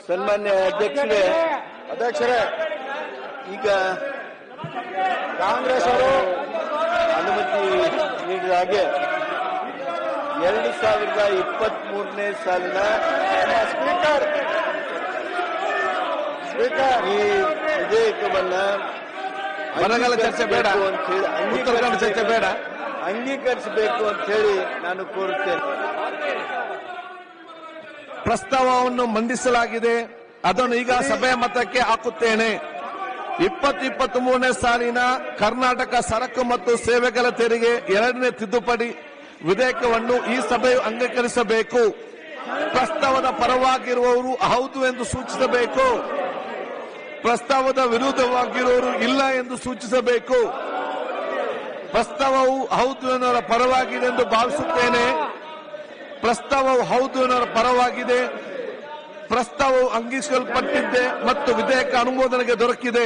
ಸನ್ಮಾನ್ಯ ಅಧ್ಯಕ್ಷರೇ ಅಧ್ಯಕ್ಷರೇ ಈಗ ಕಾಂಗ್ರೆಸ್ ಅವರು ಅನುಮತಿ ನೀಡಿದ ಹಾಗೆ ಎರಡು ಸಾವಿರದ ಇಪ್ಪತ್ತ್ ಮೂರನೇ ಸಾಲಿನ ಸ್ಪೀಕರ್ ಸ್ಪೀಕರ್ ಈ ವಿಧೇಯಕವನ್ನ ಬರಗಾಲ ಚರ್ಚೆ ಬೇಡ. ಅಂತ ಹೇಳಿ ಉತ್ತರ ಕನ್ನಡ ಚರ್ಚೆ ಬೇಡ. ಅಂಗೀಕರಿಸಬೇಕು ಅಂತ ಹೇಳಿ ನಾನು ಕೋರುತ್ತೇನೆ ಪ್ರಸ್ತಾವವನ್ನು ಮಂಡಿಸಲಾಗಿದೆ ಅದನ್ನು ಈಗ ಸಭೆಯ ಮತಕ್ಕೆ ಹಾಕುತ್ತೇನೆ ಇಪ್ಪತ್ತು ಇಪ್ಪತ್ತ್ ಮೂರನೇ ಸಾಲಿನ ಕರ್ನಾಟಕ ಸರಕು ಮತ್ತು ಸೇವೆಗಳ ತೆರಿಗೆ ಎರಡನೇ ತಿದ್ದುಪಡಿ ವಿಧೇಯಕವನ್ನು ಈ ಸಭೆಯು ಅಂಗೀಕರಿಸಬೇಕು ಪ್ರಸ್ತಾವದ ಪರವಾಗಿರುವವರು ಹೌದು ಎಂದು ಸೂಚಿಸಬೇಕು ಪ್ರಸ್ತಾವದ ವಿರುದ್ಧವಾಗಿರುವವರು ಇಲ್ಲ ಎಂದು ಸೂಚಿಸಬೇಕು ಪ್ರಸ್ತಾವವು ಹೌದು ಎನ್ನುವರ ಪರವಾಗಿದೆ ಎಂದು ಭಾವಿಸುತ್ತೇನೆ ಪ್ರಸ್ತಾವವು ಹೌದು ಎನ್ನುವರ ಪರವಾಗಿದೆ ಪ್ರಸ್ತಾವವು ಅಂಗೀಕರಿಸಲ್ಪಟ್ಟಿದೆ ಮತ್ತು ವಿಧೇಯಕ ಅನುಮೋದನೆಗೆ ದೊರಕಿದೆ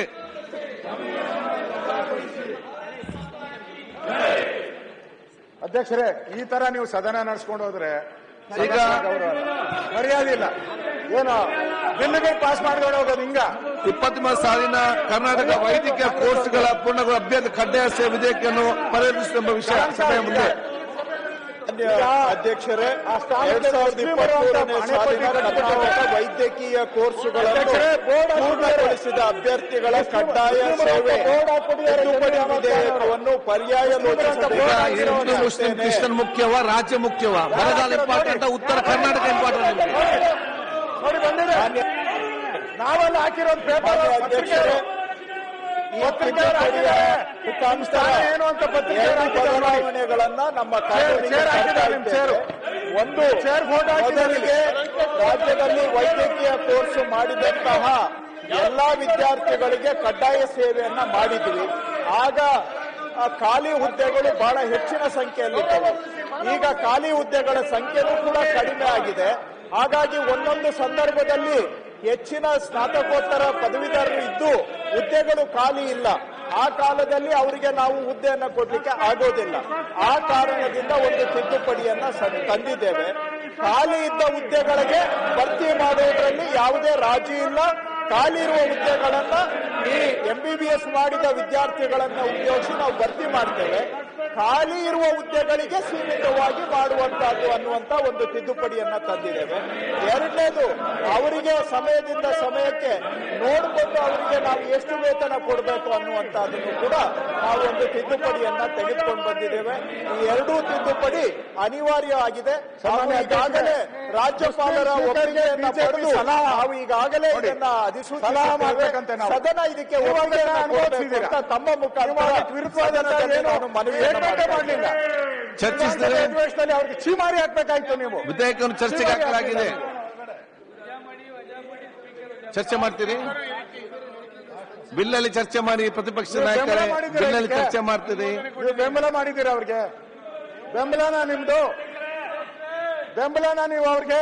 ಅಧ್ಯಕ್ಷರೇ ಈ ತರ ನೀವು ಸದನ ನಡೆಸ್ಕೊಂಡು ಹೋದ್ರೆ ಈಗ ಗೌರವ ಮರ್ಯಾದೆ ಇಲ್ಲ ಏನು ಬಿಲ್ಗಳು ಪಾಸ್ ಮಾಡ್ಕೊಂಡು ಹೋಗೋದು ಹಿಂಗ ಇಪ್ಪತ್ಮೂರು ಸಾಲಿನ ಕರ್ನಾಟಕ ವೈದ್ಯಕೀಯ ಕೋರ್ಸ್ಗಳ ಪೂರ್ಣಗೊಳ ಅಭ್ಯರ್ಥಿ ಕಡ್ಡಾಯ ಸೇವೆ ವಿಧೇಯಕವನ್ನು ಪರಿಹರಿಸುವ ವಿಷಯ ಸಭೆಯ ಮುಂದೆ ಮಾನ್ಯ ಅಧ್ಯಕ್ಷರೇ ಆ ಸ್ಥಾನಕ್ಕೆ ಎರಡ್ ಸಾವಿರದ ಮುಸ್ಲಿಮರು ಇಪ್ಪತ್ಮೂರನೇ ಅಂತ ಸಾಲಿನ ಹಣೆ ಪಟ್ಟಿ ಕರ್ನಾಟಕ ವೈದ್ಯಕೀಯ ಕೋರ್ಸುಗಳನ್ನು ಅಧ್ಯಕ್ಷರೇ, ಬೋರ್ಡ್ ಹಾಕಿದ್ದಾರೆ. ಪೂರ್ಣಗೊಳಿಸಿದ ಅಭ್ಯರ್ಥಿಗಳ ಕಡ್ಡಾಯ ಮುಸ್ಲಿಮರು ಅಂತ ಸೇವೆ ಬೋರ್ಡ್ ಹಾಕ್ಬಿಟ್ಟಿದ್ದಾರೆ. ತಿದ್ದುಪಡಿ ವಿಧೇಯಕವನ್ನು ಪರ್ಯಾಯ ಈಗ ಹಿಂದೂ ಮುಸ್ಲಿಂ ಲೋಚಿಸಬೇಕು ಕ್ರಿಶ್ಚಿಯನ್ ಮುಖ್ಯವ ರಾಜ್ಯ ಮುಖ್ಯವ ಬರಗಾಲ ಇಂಪಾರ್ಟೆಂಟ್ ಉತ್ತರ ಕರ್ನಾಟಕ ಇಂಪಾರ್ಟೆಂಟ್ ನೋಡಿ ಬಂದಿದೆ ನಾವೆಲ್ಲ ಹಾಕಿರೋದು ಪೇಪರ್ ಮಾನ್ಯ ಅಧ್ಯಕ್ಷರೇ ಈ ತಿದ್ದುಪಡಿಯ ಮುಖಾಂತರ ಏನು ಅಂತ ಪತ್ರಿಕೆ ಎರಡು ಹಾಕಿದ್ದಾರೆ ನೋಡಿ. ಬದಲಾವಣೆಗಳನ್ನ ನಮ್ಮ ಕಾನೂನಿಗೆ ಚೇರ್ ತರ್ತಾ ಹಾಕಿದ್ದಾರೆ ನಿಮ್ಮ ಚೇರು. ಇದ್ದೇವೆ. ಒಂದು ಚೇರ್ ಫೋಟೋ ಹಾಕಿದ್ದಾರೆ ಮೊದಲಿಗೆ ರಾಜ್ಯದಲ್ಲಿ ವೈದ್ಯಕೀಯ ಕೋರ್ಸ್ ಮಾಡಿದಂತಹ ಎಲ್ಲಾ ವಿದ್ಯಾರ್ಥಿಗಳಿಗೆ ಕಡ್ಡಾಯ ಸೇವೆಯನ್ನ ಮಾಡಿದ್ವಿ ಆಗ ಆ ಖಾಲಿ ಹುದ್ದೆಗಳು ಬಹಳ ಹೆಚ್ಚಿನ ಸಂಖ್ಯೆಯಲ್ಲಿದ್ದವು ಈಗ ಖಾಲಿ ಹುದ್ದೆಗಳ ಸಂಖ್ಯೆನೂ ಕೂಡ ಕಡಿಮೆ ಆಗಿದೆ ಹಾಗಾಗಿ ಒಂದೊಂದು ಸಂದರ್ಭದಲ್ಲಿ ಹೆಚ್ಚಿನ ಸ್ನಾತಕೋತ್ತರ ಪದವೀಧರರು ಇದ್ದು ಹುದ್ದೆಗಳು ಖಾಲಿ ಇಲ್ಲ ಆ ಕಾಲದಲ್ಲಿ ಅವರಿಗೆ ನಾವು ಹುದ್ದೆಯನ್ನ ಕೊಡ್ಲಿಕ್ಕೆ ಆಗೋದಿಲ್ಲ ಆ ಕಾರಣದಿಂದ ಒಂದು ತಿದ್ದುಪಡಿಯನ್ನ ಸ- ತಂದಿದ್ದೇವೆ ಖಾಲಿ ಇದ್ದ ಹುದ್ದೆಗಳಿಗೆ ಭರ್ತಿ ಮಾಡುವುದರಲ್ಲಿ ಯಾವುದೇ ರಾಜಿ ಇಲ್ಲ ಖಾಲಿ ಇರುವ ಹುದ್ದೆಗಳನ್ನ ಈ ಎಂಬಿಬಿಎಸ್ ಮಾಡಿದ ವಿದ್ಯಾರ್ಥಿಗಳನ್ನ ಉಪಯೋಗಿಸಿ ನಾವು ಭರ್ತಿ ಮಾಡ್ತೇವೆ ಖಾಲಿ ಇರುವ ಹುದ್ದೆಗಳಿಗೆ ಸೀಮಿತವಾಗಿ ಮಾಡುವಂತಹದ್ದು ಅನ್ನುವಂತ ಒಂದು ತಿದ್ದುಪಡಿಯನ್ನ ತಂದಿದ್ದೇವೆ ಎರಡನೇದು ಅವರಿಗೆ ಸಮಯದಿಂದ ಸಮಯಕ್ಕೆ ನೋಡಿಕೊಂಡು ಅವರಿಗೆ ನಾವು ಎಷ್ಟು ವೇತನ ಕೊಡಬೇಕು ಅನ್ನುವಂತಹದನ್ನು ಕೂಡ ನಾವು ಒಂದು ತಿದ್ದುಪಡಿಯನ್ನ ತೆಗೆದುಕೊಂಡು ಬಂದಿದ್ದೇವೆ ಈ ಎರಡೂ ತಿದ್ದುಪಡಿ ಅನಿವಾರ್ಯ ಆಗಿದೆ ನಾವು ಈಗಾಗಲೇ ರಾಜ್ಯಪಾಲರ ಒಪ್ಪಿಗೆಯನ್ನ ಪಡೆದು ನಾವು ಈಗಾಗಲೇ ಇದನ್ನ ಸಲಹೆ ಮಾಡ್ಬೇಕಂತೆ ಅಧಿಸೂಚಿಸಿದ್ದೇವೆ ನಾವು. ಸದನ ಇದಕ್ಕೆ ಇವಾಗ ಒಪ್ಪಿಗೆಯನ್ನ ಕೊಡಬೇಕು ಅನುಮೋದಿಸಿದ್ದೀರಾ? ಅಂತ ತಮ್ಮ ಮುಖಾಂತರ ಇವಾಗ ವಿರುದ್ಧವಾದಂತ ಸದನದಲ್ಲಿ ಏನು ನಾನು ಮನವಿಯನ್ನ ಏಕತೆ ಮಾಡ್ತೇನೆ. ಮಾಡಲಿಲ್ಲ ಚರ್ಚಿಸಿದರೆ ಅಧಿವೇಶನದಲ್ಲಿ ಅವ್ರಿಗೆ ಚೀಮಾರಿ ಹಾಕ್ಬೇಕಾಯ್ತು ನೀವು ವಿಧೇಯಕವನ್ನು ಚರ್ಚೆಗೆ ಹಾಕಲಾಗಿದೆ ಚರ್ಚೆ ಮಾಡ್ತೀರಿ ಬಿಲ್ಲಲ್ಲಿ ಚರ್ಚೆ ಮಾಡಿ ಪ್ರತಿಪಕ್ಷ ನಾಯಕರೇ ಬಿಲ್ಲಲ್ಲಿ ಚರ್ಚೆ ಮಾಡ್ತೀರಿ ನೀವು ಬೆಂಬಲ ಮಾಡಿದ್ದೀರಾ ಅವ್ರಿಗೆ ಬೆಂಬಲನ ನಿಮ್ದು ಬೆಂಬಲನ ನೀವು ಅವ್ರಿಗೆ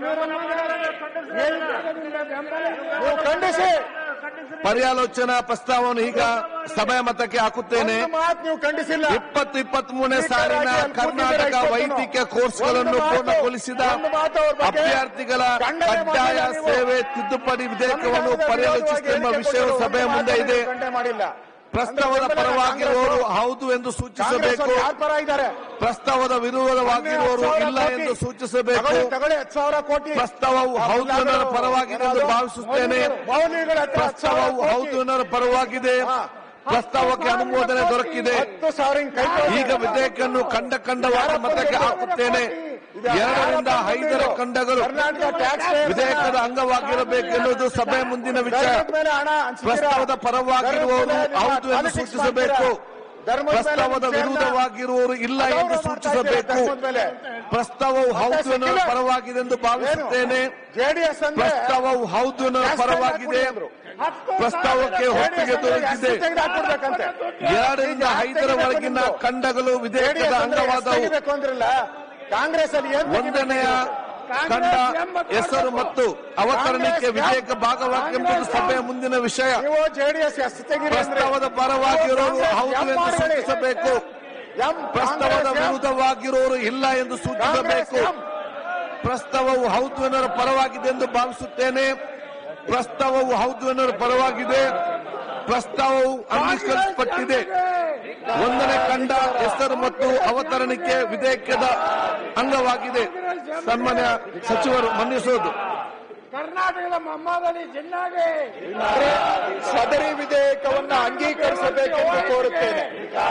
ನೀವು ಖಂಡಿಸಿ ಪರ್ಯಾಲೋಚನಾ ಪ್ರಸ್ತಾವವನ್ನು ಈಗ ಸಭೆಯ ಮತಕ್ಕೆ ಹಾಕುತ್ತೇನೆ ಒಂದು ಮಾತು ನೀವು ಖಂಡಿಸಿಲ್ಲ ಇಪ್ಪತ್ತು ಇಪ್ಪತ್ತ್ ಮೂರನೇ ಸಾಲಿನ ಕರ್ನಾಟಕ ವೈದ್ಯಕೀಯ ಕೋರ್ಸ್ಗಳನ್ನು ಪೂರ್ಣಗೊಳಿಸಿದ ಅಭ್ಯರ್ಥಿಗಳ ಕಡ್ಡಾಯ ಸೇವೆ ತಿದ್ದುಪಡಿ ವಿಧೇಯಕವನ್ನು ಪರ್ಯಾಲೋಚಿಸುವ ವಿಷಯವು ಸಭೆಯ ಮುಂದೆ ಇದೆ ಗಂಟೆ ಮಾಡಿಲ್ಲ ಪ್ರಸ್ತಾವದ ಪರವಾಗಿರುವವರು ಹೌದು ಎಂದು ಸೂಚಿಸಬೇಕು ಯಾರ ಪರ ಇದ್ದಾರೆ ಪ್ರಸ್ತಾವದ ವಿರೋಧವಾಗಿರುವವರು ಇಲ್ಲ ಎಂದು ಸೂಚಿಸಬೇಕು ತಗೊಳ್ಳಿ, ತಗೊಳ್ಳಿ ಹತ್ತು ಸಾವಿರ ಕೋಟಿ ಪ್ರಸ್ತಾವವು ಹೌದು ಅನ್ನೋರ ಪರವಾಗಿದೆ ಎಂದು ಭಾವಿಸುತ್ತೇನೆ ಮೌಲ್ಯಗಳ ಹತ್ರ ಹತ್ತು ಸಾವಿರ ಪ್ರಸ್ತಾವವು ಕೋಟಿ. ಹೌದು ಅನ್ನೋರ ಪರವಾಗಿದೆ ಹಾ. ಪ್ರಸ್ತಾವಕ್ಕೆ ಅನುಮೋದನೆ ದೊರಕಿದೆ ಹತ್ತು ಸಾವಿರ ಹಿಂಗ್ ಕೈ ತೋರಿಸಿ. ಈಗ ವಿಧೇಯಕವನ್ನು ಖಂಡ ಖಂಡವಾದ ಮತಕ್ಕೆ ಹಾಕುತ್ತೇನೆ ಎರಡರಿಂದ ಐದರ ಖಂಡಗಳು ಕರ್ನಾಟಕ ಟ್ಯಾಕ್ಸ್ ವಿಧೇಯಕದ ಅಂಗವಾಗಿರಬೇಕೆನ್ನುವುದು ಸಭೆ ಮುಂದಿನ ವಿಚಾರ ಧರ್ಮದ ಮೇಲೆ ಹಣ ಹಂಚ್ತೀರಾ? ಪ್ರಸ್ತಾವದ ಪರವಾಗಿರುವವರು ಧರ್ಮದ ಮೇಲೆ ಹೌದು ಎಂದು politics ಸೂಚಿಸಬೇಕು ಮಾಡ್ತೀರಾ? ಧರ್ಮದ ಮೇಲೆ ಪ್ರಸ್ತಾವದ ವಿಷಯನ ವಿರುದ್ಧವಾಗಿರುವವರು ಇಲ್ಲ ಎಂದು ಗೌರವ ಮಾಡ್ತಾ ಇದ್ದೀರಾ ಸೂಚಿಸಬೇಕು ಧರ್ಮದ ಮೇಲೆ. ಪ್ರಸ್ತಾವವು ಹೌದು ಮತ್ತೆ ಎನ್ನುವ secular. ಪರವಾಗಿದೆ ಎಂದು ಭಾವಿಸುತ್ತೇನೆ ಜೆಡಿಎಸ್ ಅಂದ್ರೆ ಪ್ರಸ್ತಾವವು ಹೌದು ಎನ್ನುವ ಟ್ಯಾಕ್ಸ್ ಪರವಾಗಿದೆ ಹಾಕ್ಬಿಡಿ ಅಂದ್ರು. ಪ್ರಸ್ತಾವಕ್ಕೆ ಒಪ್ಪಿಗೆ ದೊರಕಿದೆ ತೆಗೆದಾಕ್ಬಿಡ್ಬೇಕಂತೆ ಎರಡರಿಂದ ಐದರವರೆಗಿನ ಖಂಡಗಳು ವಿಧೇಯಕದ ಅಂಗವಾದವು ಅಂದ್ರಲ್ಲ ಕಾಂಗ್ರೆಸ್ ಅಲ್ಲಿ ಏನ್ ಒಂದನೆಯ ಖಂಡ ಹೆಸರು ಮತ್ತು ಅವತರಣಿಕೆ ವಿಧೇಯಕ ಭಾಗವಾಕೆಂಬುದು ಸಭೆಯ ಮುಂದಿನ ವಿಷಯ ನೀವು ಜೆಡಿಎಸ್ ಎಸ್ ತೆಗಿರಿ ಅಂದ್ರೆ ಪ್ರಸ್ತಾವದ ಪರವಾಗಿರೋರು ಕಾಂಗ್ರೆಸ್ ಹೌದು ಎಂ ಎಂದು ಮಾಡ್ಬೇಡಿ. ಸೂಚಿಸಬೇಕು ಎಂ ಪ್ರಸ್ತಾವದ ಕಾಂಗ್ರೆಸ್ ಎಂ. ವಿರುದ್ಧವಾಗಿರೋರು ಇಲ್ಲ ಎಂದು ಕಾಂಗ್ರೆಸ್ ಸೂಚಿಸಬೇಕು ಎಂ. ಪ್ರಸ್ತಾವವು ಹೌದು ಎನ್ನುವ ಪರವಾಗಿದೆ ಎಂದು ಭಾವಿಸುತ್ತೇನೆ ಪ್ರಸ್ತಾವವು ಹೌದು ಎನ್ನುವ ಪರವಾಗಿದೆ ಪ್ರಸ್ತಾವವು ಅಂಗೀಕರಿಸಲ್ಪಟ್ಟಿದೆ ಒಂದನೇ ಕಂಡ ಹೆಸರು ಮತ್ತು ಅವತರಣಿಕೆ ವಿಧೇಯಕದ ಅಂಗವಾಗಿದೆ ಸನ್ಮಾನ್ಯ ಸಚಿವರು ಮಂಡಿಸುವುದು ಕರ್ನಾಟಕದ ಮೊಹಮ್ಮದ್ ಚೆನ್ನಾಗಿ ಸದರಿ ವಿಧೇಯಕವನ್ನು ಅಂಗೀಕರಿಸಬೇಕೆಂದು ಕೋರುತ್ತೇನೆ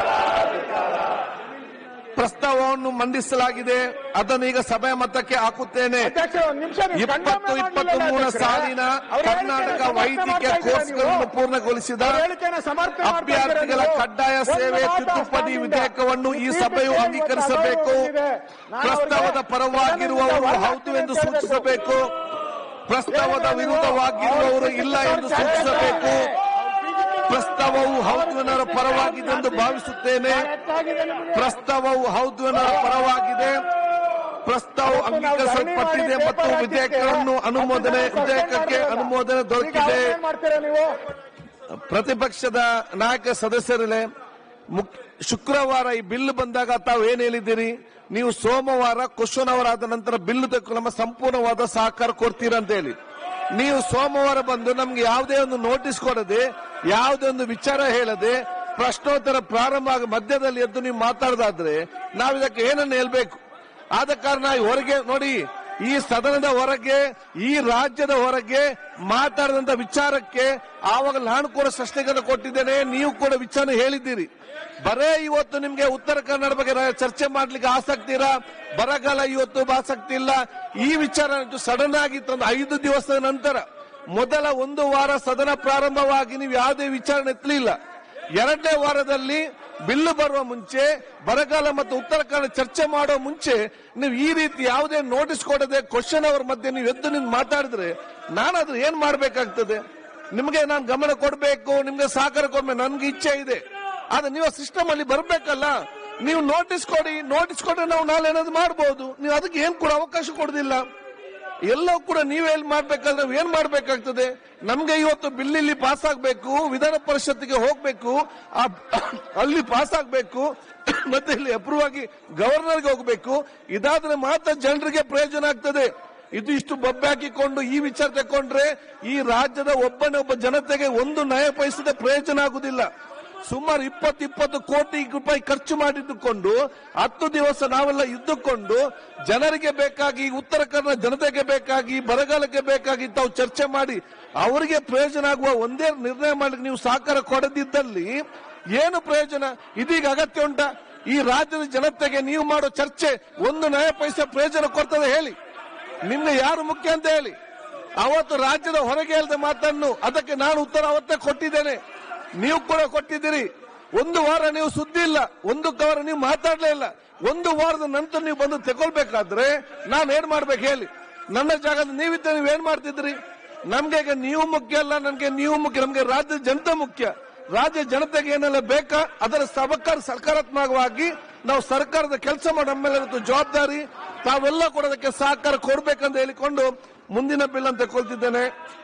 ಪ್ರಸ್ತಾವವನ್ನು ಮಂಡಿಸಲಾಗಿದೆ ಅದನ್ನು ಈಗ ಸಭೆ ಮತಕ್ಕೆ ಹಾಕುತ್ತೇನೆ ಅಧ್ಯಕ್ಷ ಒಂದ್ ನಿಮಿಷ ನೀವು ಇಪ್ಪತ್ತು ಖಂಡನೆ ಇಪ್ಪತ್ತ್ ಮಾಡ್ಲಿಲ್ಲ ಮೂರರ ಅಧ್ಯಕ್ಷರೇ. ಸಾಲಿನ ಅವ್ರ ಕರ್ನಾಟಕ ಹೇಳಿಕೆನ ವೈದ್ಯಕೀಯ ಸಮರ್ಥನೆ ಕೋರ್ಸ್ಗಳನ್ನು ಮಾಡ್ತಾ ಪೂರ್ಣಗೊಳಿಸಿದ ಅವ್ರ ಹೇಳಿಕೆನ ಸಮರ್ಥನೆ ಮಾಡ್ತಾ ಅಭ್ಯರ್ಥಿಗಳ ಇದ್ದೀರಾ ನೀವು? ಕಡ್ಡಾಯ ಒಂದು ಸೇವೆ ಮಾತು ತಿದ್ದುಪಡಿ ಅಷ್ಟಾಗಿಂದ. ವಿಧೇಯಕವನ್ನು ಈ ಈ ಸಭೆಯು ತೀರ್ಪಿಗೆ ಅಂಗೀಕರಿಸಬೇಕು ಇವತ್ತು ನಾನು ಪ್ರಸ್ತಾವದ ಅವ್ರಿಗೆ ಪರವಾಗಿರುವವರು ಸದನದಿಂದ ಹೌದು ಎಂದು ಹೊರಗೆ ಸೂಚಿಸಬೇಕು ಪ್ರಸ್ತಾವದ ವಿರುದ್ಧವಾಗಿರುವವರು ಇಲ್ಲ ಎಂದು ಸೂಚಿಸಬೇಕು ಪ್ರಸ್ತಾವವು ಹೌದು ಎನ್ನುವ ಪರವಾಗಿದೆ ಎಂದು ಭಾವಿಸುತ್ತೇನೆ ಹೆಚ್ಚಾಗಿದೆ ನಿಮಗೆ. ಪ್ರಸ್ತಾವವು ಹೌದು ಎನ್ನುವ ಪರವಾಗಿದೆ ಪ್ರಸ್ತಾವ ಅಂಗೀಕರಿಸಲ್ಪಟ್ಟಿದೆ ಮತ್ತು ವಿಧೇಯಕಗಳನ್ನು ಅನುಮೋದನೆ ವಿಧೇಯಕಕ್ಕೆ ಅನುಮೋದನೆ ಈಗ ದೊರಕಿದೆ ಏನ್ ಮಾಡ್ತೀರಾ ನೀವು ಪ್ರತಿಪಕ್ಷದ ನಾಯಕ ಸದಸ್ಯರೇ ಮುಕ್- ಶುಕ್ರವಾರ ಈ ಬಿಲ್ ಬಂದಾಗ ತಾವು ಏನ್ ಹೇಳಿದ್ದೀರಿ ನೀವು ಸೋಮವಾರ ಕ್ವಶನ್ ಅವರ್ ಆದ ನಂತರ ಬಿಲ್ ತೆಗೆದು ನಮ್ಮ ಸಂಪೂರ್ಣವಾದ ಸಹಕಾರ ಕೊಡ್ತೀರಾ ಅಂತ ಹೇಳಿ ನೀವು ಸೋಮವಾರ ಬಂದು ನಮ್ಗೆ ಯಾವುದೇ ಒಂದು ನೋಟಿಸ್ ಕೊಡದೆ ಯಾವುದೇ ಒಂದು ವಿಚಾರ ಹೇಳದೆ ಪ್ರಶ್ನೋತ್ತರ ಪ್ರಾರಂಭ ಆಗ ಮಧ್ಯದಲ್ಲಿ ಎದ್ದು ನೀವು ಮಾತಾಡೋದಾದ್ರೆ ನಾವು ಇದಕ್ಕೆ ಏನನ್ನು ಹೇಳ್ಬೇಕು ಆದ ಕಾರಣ ಈ ಹೊರಗೆ ನೋಡಿ ಈ ಸದನದ ಹೊರಗೆ ಈ ರಾಜ್ಯದ ಹೊರಗೆ ಮಾತಾಡಿದಂತ ವಿಚಾರಕ್ಕೆ ಆವಾಗ ನಾನು ಕೂಡ ಪ್ರಶ್ನೆಗಳನ್ನು ಕೊಟ್ಟಿದ್ದೇನೆ ನೀವು ಕೂಡ ವಿಚಾರ ಹೇಳಿದ್ದೀರಿ ಬರೇ ಇವತ್ತು ನಿಮ್ಗೆ ಉತ್ತರ ಕನ್ನಡ ಬಗ್ಗೆ ರ- ಚರ್ಚೆ ಮಾಡ್ಲಿಕ್ಕೆ ಆಸಕ್ತಿ ಇಲ್ಲ ಬರಗಾಲ ಇವತ್ತು ಆಸಕ್ತಿ ಇಲ್ಲ ಈ ವಿಚಾರ ಸಡನ್ ಆಗಿ ತಂದು ಐದು ದಿವಸದ ನಂತರ ಮೊದಲ ಒಂದು ವಾರ ಸದನ ಪ್ರಾರಂಭವಾಗಿ ನೀವು ಯಾವುದೇ ವಿಚಾರಣೆ ಎತ್ತಲಿಲ್ಲ ಎರಡನೇ ವಾರದಲ್ಲಿ ಬಿಲ್ಲು ಬರುವ ಮುಂಚೆ ಬರಗಾಲ ಮತ್ತು ಉತ್ತರ ಕನ್ನಡ ಚರ್ಚೆ ಮಾಡೋ ಮುಂಚೆ ನೀವು ಈ ರೀತಿ ಯಾವುದೇ ನೋಟಿಸ್ ಕೊಡದೆ ಕ್ವಶನ್ ಅವರ್ ಮಧ್ಯೆ ನೀವು ಎದ್ದು ನಿಂತು ಮಾತಾಡಿದ್ರೆ ನಾನಾದ್ರೂ ಏನ್ ಮಾಡ್ಬೇಕಾಗ್ತದೆ ನಿಮಗೆ ನಾನು ಗಮನ ಕೊಡಬೇಕು ನಿಮ್ಗೆ ಸಹಕಾರ ಕೊಡ್ಬೇಕು ನನ್ಗೆ ಇಚ್ಛೆ ಇದೆ ಆದ್ರೆ ನೀವು ಸಿಸ್ಟಮ್ ಅಲ್ಲಿ ಬರ್ಬೇಕಲ್ಲ ನೀವು ನೋಟಿಸ್ ಕೊಡಿ ನೋಟಿಸ್ ಕೊಟ್ರೆ ನಾವು ನಾಳೆ ಏನಾದ್ರು ಮಾಡಬಹುದು ನೀವು ಅದಕ್ಕೆ ಏನ್ ಕೂಡ ಅವಕಾಶ ಕೊಡುದಿಲ್ಲ ಎಲ್ಲವೂ ಕೂಡ ನೀವೇ ಎಲ್ಲಿ ಮಾಡ್ಬೇಕಾದ್ರೆ ನಾವು ಏನ್ ಮಾಡ್ಬೇಕಾಗ್ತದೆ ನಮ್ಗೆ ಇವತ್ತು ಬಿಲ್ ಇಲ್ಲಿ ಪಾಸ್ ಆಗ್ಬೇಕು ವಿಧಾನ ಪರಿಷತ್ತಿಗೆ ಹೋಗ್ಬೇಕು ಆ ಅಲ್ಲಿ ಪಾಸ್ ಆಗ್ಬೇಕು ಮತ್ತೆ ಇಲ್ಲಿ ಅಪ್ರೂವ್ ಆಗಿ ಗವರ್ನರ್ಗೆ ಹೋಗ್ಬೇಕು ಇದಾದ್ರೆ ಮಾತ್ರ ಜನರಿಗೆ ಪ್ರಯೋಜನ ಆಗ್ತದೆ ಇದು ಇಷ್ಟು ಬೊಬ್ಬೆ ಹಾಕಿಕೊಂಡು ಈ ವಿಚಾರ ತಕೊಂಡ್ರೆ ಈ ರಾಜ್ಯದ ಒಬ್ಬನೇ ಒಬ್ಬ ಜನತೆಗೆ ಒಂದು ನಯ ಪೈಸದ ಪ್ರಯೋಜನ ಆಗುದಿಲ್ಲ ಸುಮಾರು ಇಪ್ಪತ್ತು ಇಪ್ಪತ್ತು ಕೋಟಿ ರೂಪಾಯಿ ಖರ್ಚು ಮಾಡಿದ್ದುಕೊಂಡು ಹತ್ತು ದಿವಸ ನಾವೆಲ್ಲ ಇದ್ದುಕೊಂಡು ಜನರಿಗೆ ಬೇಕಾಗಿ ಉತ್ತರ ಕನ್ನಡ ಜನತೆಗೆ ಬೇಕಾಗಿ ಬರಗಾಲಕ್ಕೆ ಬೇಕಾಗಿ ತಾವು ಚರ್ಚೆ ಮಾಡಿ ಅವರಿಗೆ ಪ್ರಯೋಜನ ಆಗುವ ಒಂದೇ ನಿರ್ಣಯ ಮಾಡ್ಲಿಕ್ಕೆ ನೀವು ಸಹಕಾರ ಕೊಡದಿದ್ದಲ್ಲಿ ಏನು ಪ್ರಯೋಜನ ಇದೀಗ ಅಗತ್ಯ ಉಂಟಾ ಈ ರಾಜ್ಯದ ಜನತೆಗೆ ನೀವು ಮಾಡೋ ಚರ್ಚೆ ಒಂದು ನಯ ಪೈಸೆ ಪ್ರಯೋಜನ ಕೊಡ್ತದೆ ಹೇಳಿ ನಿಮ್ಗೆ ಯಾರು ಮುಖ್ಯ ಅಂತ ಹೇಳಿ ಅವತ್ತು ರಾಜ್ಯದ ಹೊರಗೆ ಹೇಳಿದ ಮಾತನ್ನು ಅದಕ್ಕೆ ನಾನು ಉತ್ತರ ಅವತ್ತೇ ಕೊಟ್ಟಿದ್ದೇನೆ ನೀವು ಕೂಡ ಕೊಟ್ಟಿದ್ದೀರಿ ಒಂದು ವಾರ ನೀವು ಸುದ್ದಿ ಇಲ್ಲ ಒಂದು ವಾರ ನೀವು ಮಾತಾಡ್ಲೇ ಇಲ್ಲ ಒಂದು ವಾರದ ನಂತರ ನೀವು ಬಂದು ತಗೊಳ್ಬೇಕಾದ್ರೆ ನಾನು ಏನ್ ಮಾಡ್ಬೇಕು ಹೇಳಿ ನನ್ನ ಜಾಗದಲ್ಲಿ ನೀವಿದ್ದ ನೀವು ಏನ್ ಮಾಡ್ತಿದ್ರಿ ನಮ್ಗೆ ಈಗ ನೀವು ಮುಖ್ಯ ಅಲ್ಲ ನನ್ಗೆ ನೀವು ಮುಖ್ಯ ನಮ್ಗೆ ರಾಜ್ಯದ ಜನತೆ ಮುಖ್ಯ ರಾಜ್ಯ ಜನತೆಗೆ ಏನೆಲ್ಲ ಬೇಕಾ ಅದರ ಸಹಕಾರ ಸಕಾರಾತ್ಮಕವಾಗಿ ನಾವು ಸರ್ಕಾರದ ಕೆಲಸ ಮಾಡೋ ನಮ್ಮ ಮೇಲೆ ಇರುತ್ತೆ ಜವಾಬ್ದಾರಿ ತಾವೆಲ್ಲ ಕೂಡ ಅದಕ್ಕೆ ಸಹಕಾರ ಕೊಡ್ಬೇಕಂತ ಹೇಳಿಕೊಂಡು ಮುಂದಿನ ಬಿಲ್ ಅಂತ ತಗೊಳ್ತಿದ್ದೇನೆ